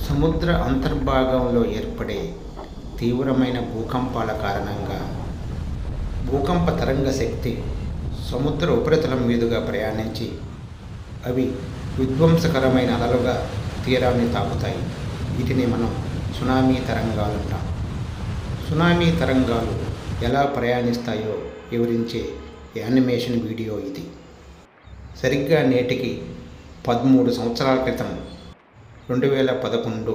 సముద్ర అంతర్భాగంలో ఏర్పడే తీవ్రమైన భూకంపాల కారణంగా భూకంప తరంగ శక్తి సముద్ర ఉపరితలం మీదుగా ప్రయాణించి అవి విధ్వంసకరమైన అలలుగా తీరాన్ని తాకుతాయి వీటిని మనం సునామీ తరంగాలు అంటాం సునామీ తరంగాలు ఎలా ప్రయాణిస్తాయో వివరించే యానిమేషన్ వీడియో ఇది సరిగ్గా నేటికి పదమూడు సంవత్సరాల క్రితం రెండు వేల పదకొండు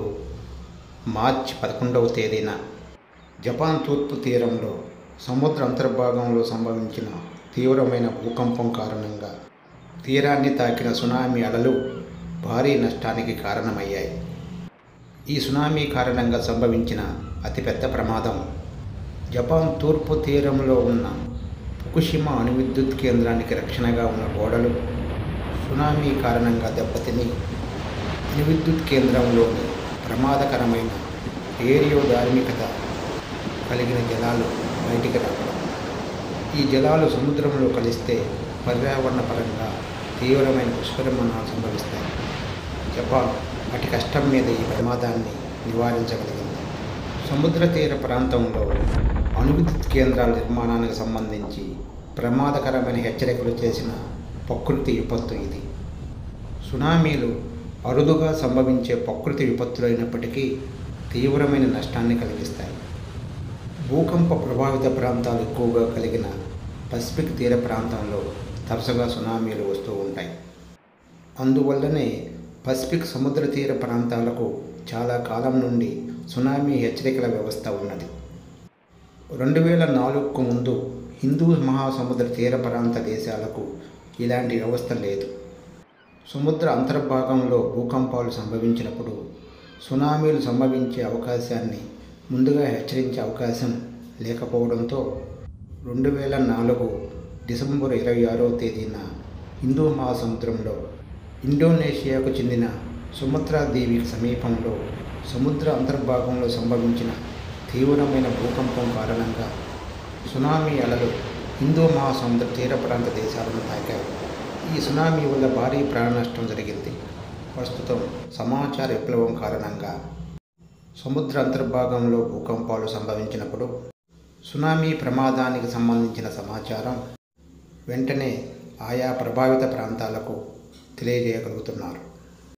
మార్చి పదకొండవ తేదీన జపాన్ తూర్పు తీరంలో సముద్ర అంతర్భాగంలో సంభవించిన తీవ్రమైన భూకంపం కారణంగా తీరాన్ని తాకిన సునామీ అలలు భారీ నష్టానికి కారణమయ్యాయి ఈ సునామీ కారణంగా సంభవించిన అతిపెద్ద ప్రమాదం జపాన్ తూర్పు తీరంలో ఉన్న ఫుకుషిమా అణు విద్యుత్ కేంద్రానికి రక్షణగా ఉన్న గోడలు సునామీ కారణంగా దెబ్బతిని అణు విద్యుత్ కేంద్రంలోని ప్రమాదకరమైన రేడియో ధార్మికత కలిగిన జలాలు బయటికి రావడం ఈ జలాలు సముద్రంలో కలిస్తే పర్యావరణ పరంగా తీవ్రమైన దుష్పరిమాణాలు సంభవిస్తాయి జపాన్ అతి కష్టం మీద ఈ ప్రమాదాన్ని నివారించగలిగింది సముద్ర తీర ప్రాంతంలో అణువిద్యుత్ కేంద్రాల నిర్మాణానికి సంబంధించి ప్రమాదకరమైన హెచ్చరికలు చేసిన ప్రకృతి విపత్తు ఇది సునామీలు అరుదుగా సంభవించే ప్రకృతి విపత్తులు అయినప్పటికీ తీవ్రమైన నష్టాన్ని కలిగిస్తాయి భూకంప ప్రభావిత ప్రాంతాలు ఎక్కువగా కలిగిన పసిఫిక్ తీర ప్రాంతంలో తరచుగా సునామీలు వస్తూ ఉంటాయి అందువల్లనే పసిఫిక్ సముద్ర తీర ప్రాంతాలకు చాలా కాలం నుండి సునామీ హెచ్చరికల వ్యవస్థ ఉన్నది రెండు వేల నాలుగుకు ముందు హిందూ మహాసముద్ర తీర ప్రాంత దేశాలకు ఇలాంటి వ్యవస్థ లేదు సముద్ర అంతర్భాగంలో భూకంపాలు సంభవించినప్పుడు సునామీలు సంభవించే అవకాశాన్ని ముందుగా హెచ్చరించే అవకాశం లేకపోవడంతో రెండు వేల నాలుగు డిసెంబర్ ఇరవై ఆరో తేదీన హిందూ మహాసముద్రంలో ఇండోనేషియాకు చెందిన సుమత్రా దీవికి సమీపంలో సముద్ర అంతర్భాగంలో సంభవించిన తీవ్రమైన భూకంపం కారణంగా సునామీ అలలు హిందూ మహాసముద్ర తీర ప్రాంత దేశాలను తాకాయి ఈ సునామీ వల్ల భారీ ప్రాణ నష్టం జరిగింది ప్రస్తుతం సమాచార విప్లవం కారణంగా సముద్ర అంతర్భాగంలో భూకంపాలు సంభవించినప్పుడు సునామీ ప్రమాదానికి సంబంధించిన సమాచారం వెంటనే ఆయా ప్రభావిత ప్రాంతాలకు తెలియజేయగలుగుతున్నారు